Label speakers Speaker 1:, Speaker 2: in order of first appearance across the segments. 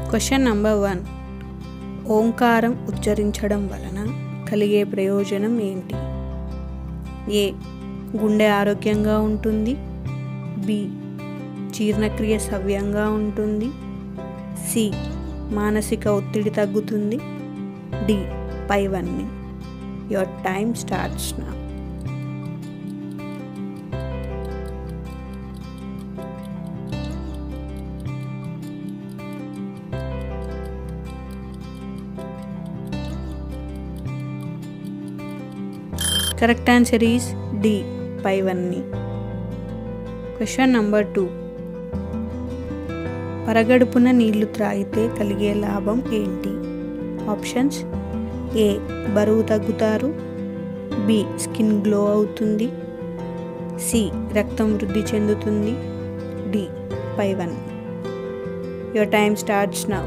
Speaker 1: Question number one ఓంకారం ఉచ్చరించడం వలన కలిగే ప్రయోజనం ఏంటి ఏ గుండె ఆరోగ్యంగా ఉంటుంది బి జీర్ణక్రియ సవ్యంగా ఉంటుంది సి మానసిక ఒత్తిడి తగ్గుతుంది డి పైవన్నీ your time starts now correct answer is D పైవన్నీ క్వశ్చన్ నంబర్ టూ పరగడుపున నీళ్లు త్రాగితే కలిగే లాభం ఏంటి ఆప్షన్స్ ఏ బరువు తగ్గుతారు బి స్కిన్ గ్లో అవుతుంది సి రక్తం వృద్ధి చెందుతుంది డి పైవన్నీ your time starts now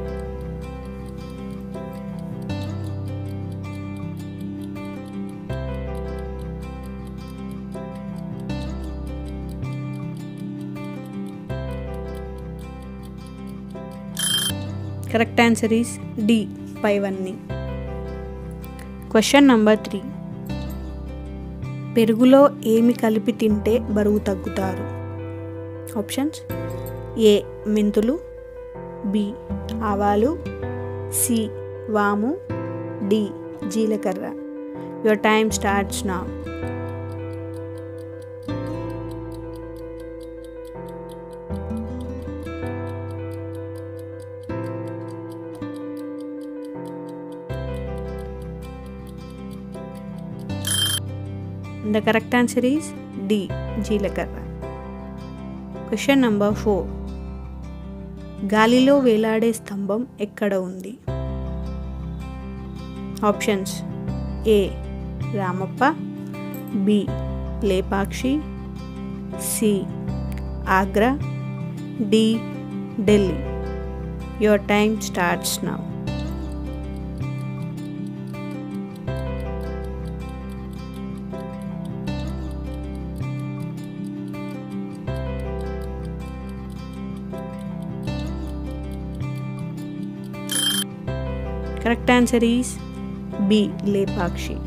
Speaker 1: correct answer is D పైవన్నీ క్వశ్చన్ నంబర్ త్రీ పెరుగులో ఏమి కలిపి తింటే బరువు తగ్గుతారు ఆప్షన్స్ ఏ మెంతులు బి ఆవాలు సి వాము డి జీలకర్ర your time starts now The correct answer is D. జీలకర్ర క్వశ్చన్ నంబర్ ఫోర్ గాలిలో వేలాడే స్తంభం ఎక్కడ ఉంది options A Ramappa B Lepakshi C Agra D Delhi your time starts now correct answer is B Lepakshi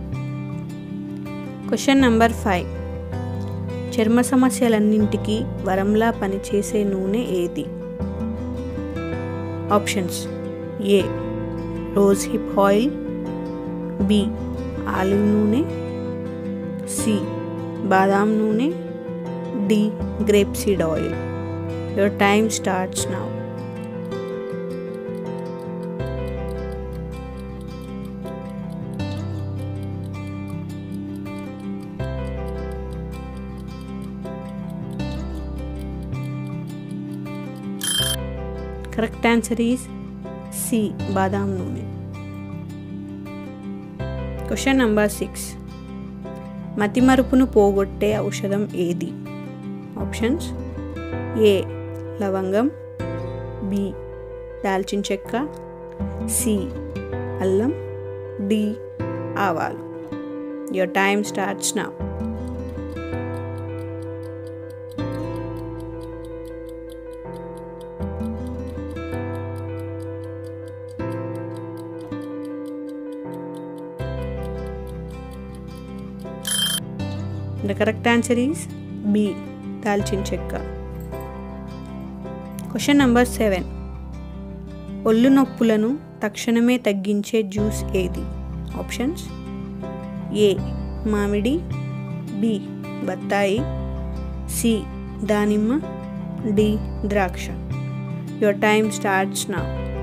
Speaker 1: question number five చర్మ సమస్యలన్నింటికీ వరంలా పనిచేసే నూనె ఏది options A rose hip oil B olive నూనె సి బాదాం నూనె D grape seed oil your time starts now correct answer is C బాదాం నూనె క్వశ్చన్ నంబర్ సిక్స్ మతిమరుపును పోగొట్టే ఔషధం ఏది ఆప్షన్స్ ఏ లవంగం బి దాల్చిన చెక్క సి అల్లం డి ఆవాలు your time starts now the correct answer is B దాల్చిన చెక్క క్వశ్చన్ నంబర్ సెవెన్ ఒళ్ళు నొప్పులను తక్షణమే తగ్గించే జ్యూస్ ఏది ఆప్షన్స్ ఏ మామిడి బి బత్తాయి సి దానిమ్మ డి ద్రాక్ష your time starts now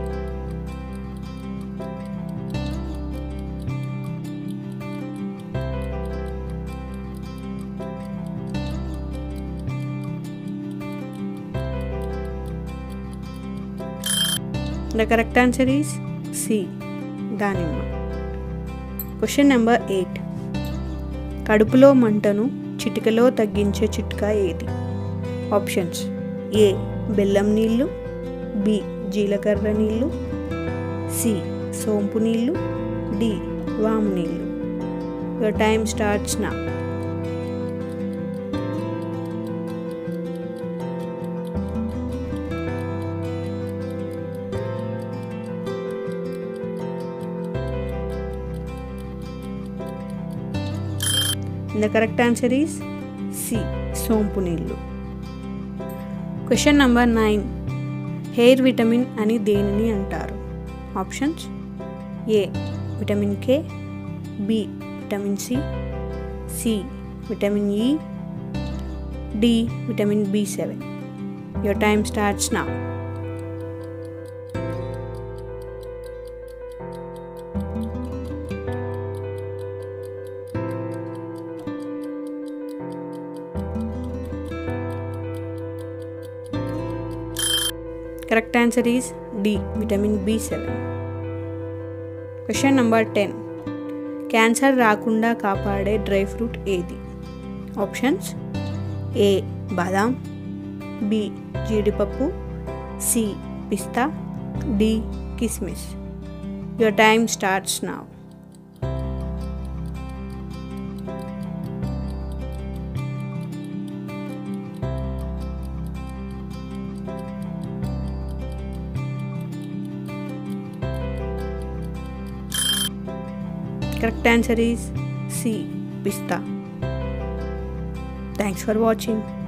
Speaker 1: the correct answer is C దానిమ్మ క్వశ్చన్ నెంబర్ ఎయిట్ కడుపులో మంటను చిటికలో తగ్గించే చిట్కా ఏది ఆప్షన్స్ ఏ బెల్లం నీళ్ళు బి జీలకర్ర నీళ్ళు సి సోంపు నీళ్ళు డి వాము నీళ్ళు your time starts now the correct answer is C సోంపు నీళ్ళు question number nine hair vitamin అని దేనిని అంటారు options A vitamin K B vitamin C C vitamin E D vitamin B seven your time starts now correct answer is D vitamin B seven question number ten cancer రాకుండా కాపాడే dry fruit ఏది options A బాదాం B జీడిపప్పు C పిస్తా D కిస్మిస్ your time starts now Correct answer is C. Pista. Thanks for watching.